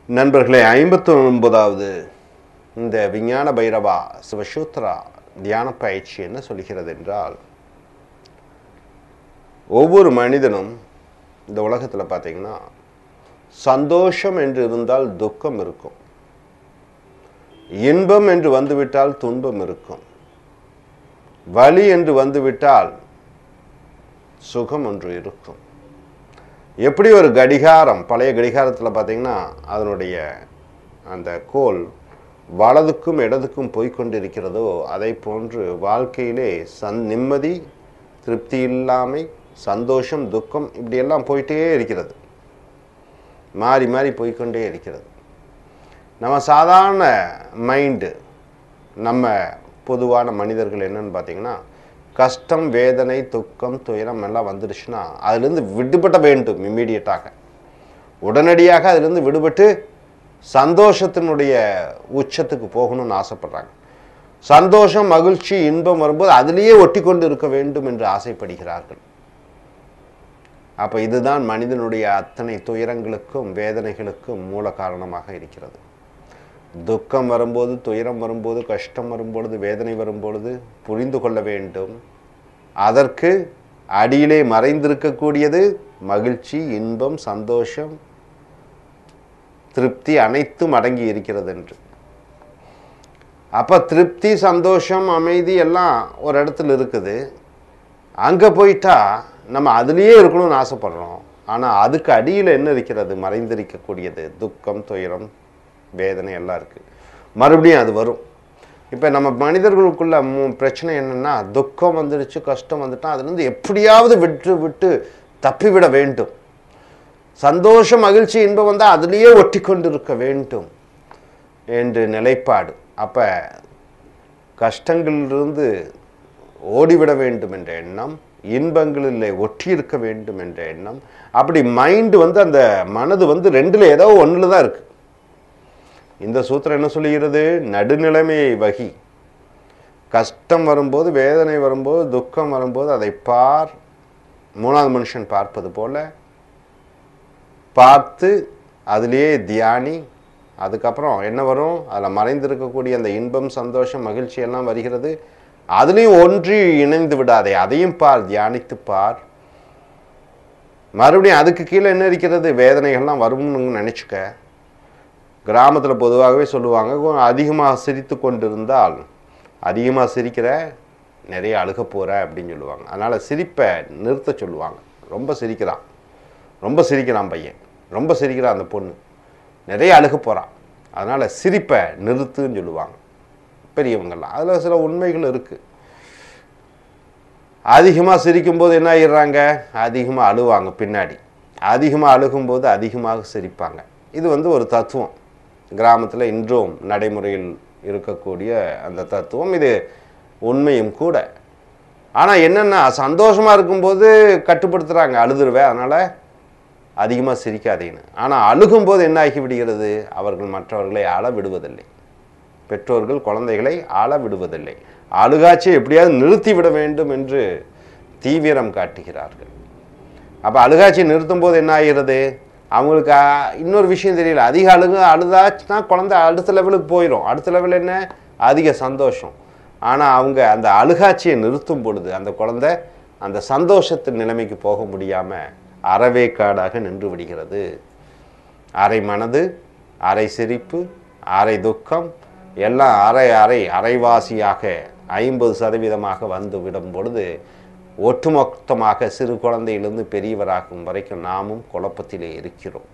நண்பர்களே ஐம்பத்தி ஒன்பதாவது இந்த விஞ்ஞான பைரவா சிவசூத்ரா தியான பயிற்சி என்ன சொல்கிறது என்றால் ஒவ்வொரு மனிதனும் இந்த உலகத்தில் பார்த்தீங்கன்னா சந்தோஷம் என்று இருந்தால் துக்கம் இருக்கும் இன்பம் என்று வந்துவிட்டால் துன்பம் இருக்கும் வலி என்று வந்துவிட்டால் சுகம் ஒன்று இருக்கும் எப்படி ஒரு கடிகாரம் பழைய கடிகாரத்தில் பார்த்தீங்கன்னா அதனுடைய அந்த கோல் வலதுக்கும் இடதுக்கும் போய்க்கொண்டிருக்கிறதோ அதை போன்று வாழ்க்கையிலே சந் நிம்மதி திருப்தி இல்லாமை சந்தோஷம் துக்கம் இப்படியெல்லாம் போயிட்டே இருக்கிறது மாறி மாறி போய்க்கொண்டே இருக்கிறது நம்ம சாதாரண மைண்டு நம்ம பொதுவான மனிதர்கள் என்னன்னு பார்த்தீங்கன்னா கஷ்டம் வேதனை துக்கம் துயரம் எல்லாம் வந்துடுச்சுன்னா அதுலேருந்து விடுபட வேண்டும் இம்மீடியட்டாக உடனடியாக அதிலிருந்து விடுபட்டு சந்தோஷத்தினுடைய உச்சத்துக்கு போகணும்னு ஆசைப்படுறாங்க சந்தோஷம் மகிழ்ச்சி இன்பம் வரும்போது அதிலேயே ஒட்டி கொண்டு இருக்க வேண்டும் என்று ஆசைப்படுகிறார்கள் அப்போ இதுதான் மனிதனுடைய அத்தனை துயரங்களுக்கும் வேதனைகளுக்கும் மூல காரணமாக இருக்கிறது துக்கம் வரும்போது துயரம் வரும்போது கஷ்டம் வரும்பொழுது வேதனை வரும்பொழுது புரிந்து கொள்ள வேண்டும் அதற்கு அடியிலே மறைந்திருக்கக்கூடியது மகிழ்ச்சி இன்பம் சந்தோஷம் திருப்தி அனைத்தும் அடங்கி இருக்கிறது என்று அப்போ திருப்தி சந்தோஷம் அமைதி எல்லாம் ஒரு இடத்துல இருக்குது அங்கே போயிட்டா நம்ம அதுலேயே இருக்கணும்னு ஆசைப்படுறோம் ஆனால் அதுக்கு அடியில் என்ன இருக்கிறது மறைந்திருக்கக்கூடியது துக்கம் துயரம் வேதனை எல்லாம் இருக்குது மறுபடியும் அது வரும் இப்போ நம்ம மனிதர்களுக்குள்ள மு- பிரச்சனை என்னென்னா துக்கம் வந்துடுச்சு கஷ்டம் வந்துட்டா அதுலேருந்து எப்படியாவது விட்டு விட்டு தப்பிவிட வேண்டும் சந்தோஷம் மகிழ்ச்சி இன்பம் வந்தால் அதுலேயே ஒட்டி கொண்டு இருக்க வேண்டும் என்று நிலைப்பாடு அப்போ கஷ்டங்களிலிருந்து ஓடிவிட வேண்டும் என்ற எண்ணம் இன்பங்களில் ஒட்டி இருக்க வேண்டும் என்ற எண்ணம் அப்படி மைண்டு வந்து அந்த மனது வந்து ரெண்டுல ஏதோ ஒன்றில் தான் இருக்கு இந்த சூத்திரம் என்ன சொல்லுகிறது நடுநிலைமையை வகி கஷ்டம் வரும்போது வேதனை வரும்போது துக்கம் வரும்போது அதை பார் மூணாவது மனுஷன் பார்ப்பது போல பார்த்து அதிலேயே தியானி அதுக்கப்புறம் என்ன வரும் அதில் மறைந்திருக்கக்கூடிய அந்த இன்பம் சந்தோஷம் மகிழ்ச்சி எல்லாம் வருகிறது அதுலேயும் ஒன்றி இணைந்து விடாதே அதையும் பார் தியானித்து பார் மறுபடியும் அதுக்கு கீழே என்ன இருக்கிறது வேதனைகள்லாம் வரும்னு நினச்சிக்க கிராமத்தில் பொதுவாகவே சொல்லுவாங்க கொஞ்சம் அதிகமாக சிரித்து கொண்டிருந்தால் அதிகமாக சிரிக்கிற நிறைய அழுக போகிற அப்படின்னு சொல்லுவாங்க அதனால் சிரிப்பை நிறுத்த சொல்லுவாங்க ரொம்ப சிரிக்கிறான் ரொம்ப சிரிக்கிறான் பையன் ரொம்ப சிரிக்கிறான் அந்த பொண்ணு நிறைய அழுக போகிறான் அதனால் சிரிப்பை நிறுத்துன்னு சொல்லுவாங்க பெரியவங்கெல்லாம் அதில் சில உண்மைகள் இருக்குது அதிகமாக சிரிக்கும்போது என்ன ஆயிடுறாங்க அதிகமாக அழுவாங்க பின்னாடி அதிகமாக அழுகும்போது அதிகமாக சிரிப்பாங்க இது வந்து ஒரு தத்துவம் கிராமத்தில் இன்றும் நடைமுறையில் இருக்கக்கூடிய அந்த தத்துவம் இது உண்மையும் கூட ஆனால் என்னென்னா சந்தோஷமாக இருக்கும்போது கட்டுப்படுத்துகிறாங்க அழுதுருவேன் அதனால் அதிகமாக சிரிக்காதீங்கன்னு ஆனால் அழுகும்போது என்ன ஆகி விடுகிறது அவர்கள் மற்றவர்களை அழ விடுவதில்லை பெற்றோர்கள் குழந்தைகளை அழ விடுவதில்லை அழுகாட்சியை எப்படியாவது நிறுத்தி விட வேண்டும் என்று தீவிரம் காட்டுகிறார்கள் அப்போ அழுகாட்சியை நிறுத்தும் போது என்ன ஆகிறது அவங்களுக்கு ஆ, இன்னொரு விஷயம் தெரியல அதிக அழுகு அழுதாச்சுன்னா குழந்தை அடுத்த லெவலுக்கு போயிடும் அடுத்த லெவல் என்ன அதிக சந்தோஷம் ஆனால் அவங்க அந்த அழுகாட்சியை நிறுத்தும் பொழுது அந்த குழந்தை அந்த சந்தோஷத்தின் நிலைமைக்கு போக முடியாமல் அறவே காடாக நின்று விடுகிறது அரை மனது அரை சிரிப்பு அரை துக்கம் எல்லாம் அரை அரை அரைவாசியாக ஐம்பது சதவீதமாக வந்து விடும் பொழுது ஒட்டுமொத்தமாக சிறு குழந்தையிலிருந்து பெரியவராகும் வரைக்கும் நாமும் குழப்பத்திலே இருக்கிறோம்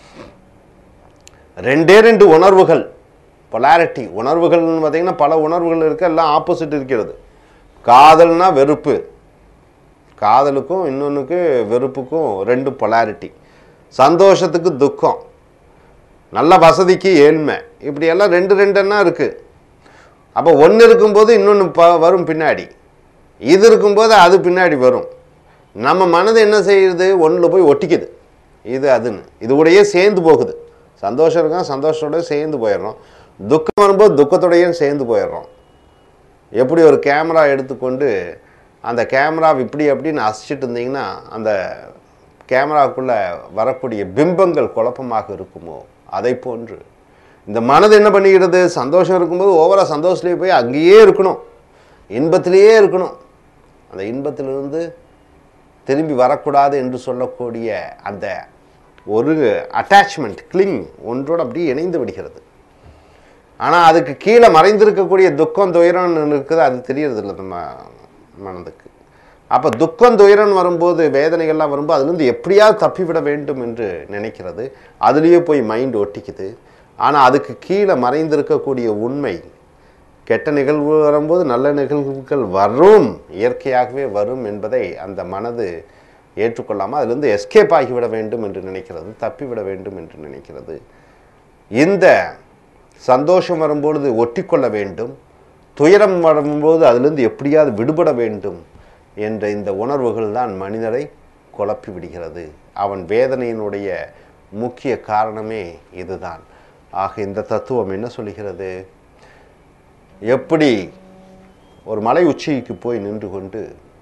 ரெண்டே ரெண்டு உணர்வுகள் பொலாரிட்டி உணர்வுகள்னு பார்த்தீங்கன்னா பல உணர்வுகள் இருக்கு எல்லாம் ஆப்போசிட் இருக்கிறது காதல்னா வெறுப்பு காதலுக்கும் இன்னொன்றுக்கு வெறுப்புக்கும் ரெண்டு பொலாரிட்டி சந்தோஷத்துக்கு துக்கம் நல்ல வசதிக்கு ஏழ்மை இப்படி எல்லாம் ரெண்டு ரெண்டுன்னா இருக்குது அப்போ ஒன்று இருக்கும்போது இன்னொன்று ப வரும் பின்னாடி இது இருக்கும்போது அது பின்னாடி வரும் நம்ம மனது என்ன செய்யுது ஒன்றில் போய் ஒட்டிக்குது இது அதுன்னு இது கூடயே சேர்ந்து போகுது சந்தோஷம் இருக்கும் சந்தோஷத்தோட சேர்ந்து போயிடுறோம் துக்கம் வரும்போது துக்கத்தோடயும் சேர்ந்து போயிடுறோம் எப்படி ஒரு கேமரா எடுத்துக்கொண்டு அந்த கேமரா இப்படி அப்படின்னு அசைச்சிட்டு இருந்தீங்கன்னா அந்த கேமராவுக்குள்ளே வரக்கூடிய பிம்பங்கள் குழப்பமாக இருக்குமோ அதை போன்று இந்த மனது என்ன பண்ணிக்கிறது சந்தோஷம் இருக்கும்போது ஓவரா சந்தோஷத்துலேயே போய் அங்கேயே இருக்கணும் இன்பத்திலேயே இருக்கணும் அந்த இன்பத்திலிருந்து திரும்பி வரக்கூடாது என்று சொல்லக்கூடிய அந்த ஒரு அட்டாச்மெண்ட் கிளிங் ஒன்றோடு அப்படியே இணைந்து விடுகிறது ஆனால் அதுக்கு கீழே மறைந்திருக்கக்கூடிய துக்கம் துயரம் இருக்குது அது தெரியறது இல்லை நம்ம மனதுக்கு அப்போ துக்கம் துயரம் வரும்போது வேதனைகள்லாம் வரும்போது அதுலேருந்து எப்படியாவது தப்பிவிட வேண்டும் என்று நினைக்கிறது அதுலேயே போய் மைண்ட் ஒட்டிக்குது ஆனால் அதுக்கு கீழே மறைந்திருக்கக்கூடிய உண்மை கெட்ட நிகழ்வு வரும்போது நல்ல நிகழ்வுகள் வரும் இயற்கையாகவே வரும் என்பதை அந்த மனது ஏற்றுக்கொள்ளாமல் அதிலிருந்து எஸ்கேப் ஆகிவிட வேண்டும் என்று நினைக்கிறது தப்பிவிட வேண்டும் என்று நினைக்கிறது இந்த சந்தோஷம் வரும்பொழுது ஒட்டிக்கொள்ள வேண்டும் துயரம் வரும்போது அதிலிருந்து எப்படியாவது விடுபட வேண்டும் என்ற இந்த உணர்வுகள் தான் மனிதரை குழப்பி விடுகிறது அவன் வேதனையினுடைய முக்கிய காரணமே இதுதான் ஆக இந்த தத்துவம் என்ன சொல்கிறது எப்படி ஒரு மலை உச்சிக்கு போய் நின்று கொண்டு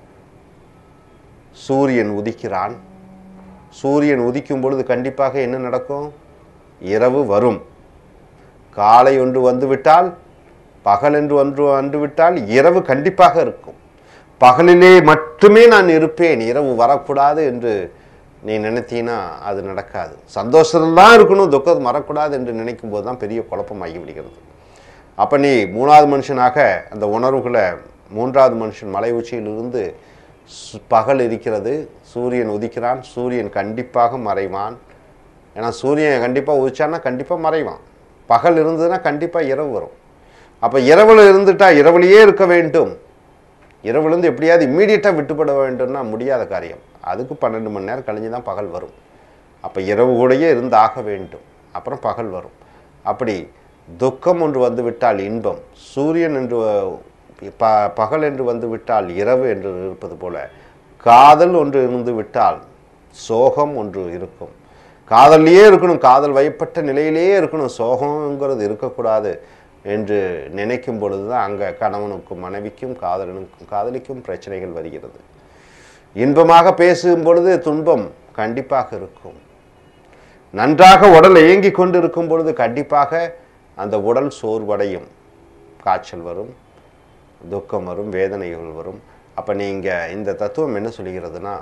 சூரியன் உதிக்கிறான் சூரியன் உதிக்கும் பொழுது கண்டிப்பாக என்ன நடக்கும் இரவு வரும் காலை ஒன்று வந்துவிட்டால் பகல் என்று ஒன்று வந்துவிட்டால் இரவு கண்டிப்பாக இருக்கும் பகலிலே மட்டுமே நான் இருப்பேன் இரவு வரக்கூடாது என்று நீ நினைத்தீன்னா அது நடக்காது சந்தோஷத்தில் தான் இருக்கணும் துக்கம் வரக்கூடாது என்று நினைக்கும் போது தான் பெரிய குழப்பமாகி விடுகிறது அப்போ நீ மூணாவது மனுஷனாக அந்த உணர்வுகளை மூன்றாவது மனுஷன் மலை உச்சியிலிருந்து சு- பகல் இருக்கிறது சூரியன் உதிக்கிறான் சூரியன் கண்டிப்பாக மறைவான் ஏன்னா சூரியன் கண்டிப்பாக உதிச்சான்னா கண்டிப்பாக மறைவான் பகல் இருந்ததுன்னா கண்டிப்பாக இரவு வரும் அப்போ இரவில் இருந்துட்டா இரவுலையே இருக்க வேண்டும் இரவுலேருந்து எப்படியாவது இம்மீடியட்டாக விட்டுப்பட வேண்டும்னா முடியாத காரியம் அதுக்கு பன்னெண்டு மணி நேரம் கழிஞ்சு தான் பகல் வரும் அப்போ இரவு கூடயே இருந்து ஆக வேண்டும் அப்புறம் பகல் வரும் அப்படி துக்கம் ஒன்று வந்து விட்டால் இன்பம் சூரியன் என்று ப பகல் என்று வந்து விட்டால் இரவு என்று இருப்பது போல காதல் ஒன்று இருந்து விட்டால் சோகம் ஒன்று இருக்கும் காதல்லையே இருக்கணும் காதல் வயப்பட்ட நிலையிலேயே இருக்கணும் சோகங்கிறது இருக்கக்கூடாது என்று நினைக்கும் பொழுது தான் அங்கே கணவனுக்கும் மனைவிக்கும் காதலனுக்கும் காதலிக்கும் பிரச்சனைகள் வருகிறது இன்பமாக பேசும் பொழுது துன்பம் கண்டிப்பாக இருக்கும் நன்றாக உடல் இயங்கிக் கொண்டு இருக்கும் பொழுது கண்டிப்பாக அந்த உடல் சோர்வடையும் காய்ச்சல் வரும் துக்கம் வரும் வேதனைகள் வரும் அப்போ நீங்கள் இந்த தத்துவம் என்ன சொல்கிறதுனா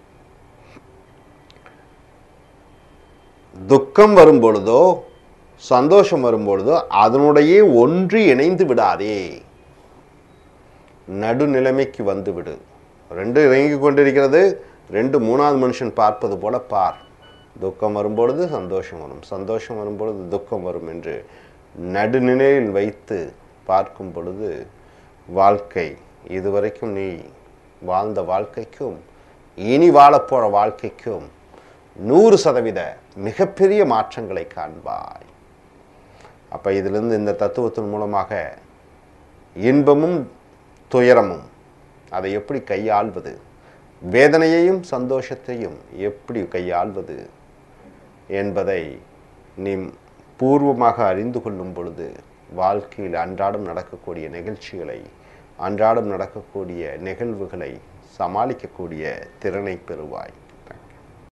துக்கம் வரும் பொழுதோ சந்தோஷம் வரும் பொழுதோ அதனுடைய ஒன்று இணைந்து விடாதே நடுநிலைமைக்கு வந்து விடு ரெண்டு இறங்கி கொண்டிருக்கிறது ரெண்டு மூணாவது மனுஷன் பார்ப்பது போல பார் துக்கம் வரும்பொழுது சந்தோஷம் வரும் சந்தோஷம் வரும்பொழுது துக்கம் வரும் என்று நடுநிலையில் வைத்து பார்க்கும் பொழுது வாழ்க்கை இதுவரைக்கும் நீ வாழ்ந்த வாழ்க்கைக்கும் இனி வாழப்போகிற வாழ்க்கைக்கும் நூறு சதவீத மிகப்பெரிய மாற்றங்களை காண்பாய் அப்போ இதிலிருந்து இந்த தத்துவத்தின் மூலமாக இன்பமும் துயரமும் அதை எப்படி கையாள்வது வேதனையையும் சந்தோஷத்தையும் எப்படி கையாள்வது என்பதை நீ பூர்வமாக அறிந்து கொள்ளும் பொழுது வாழ்க்கையில் அன்றாடம் நடக்கக்கூடிய நிகழ்ச்சிகளை அன்றாடம் நடக்கக்கூடிய நிகழ்வுகளை சமாளிக்கக்கூடிய திறனை பெறுவாய்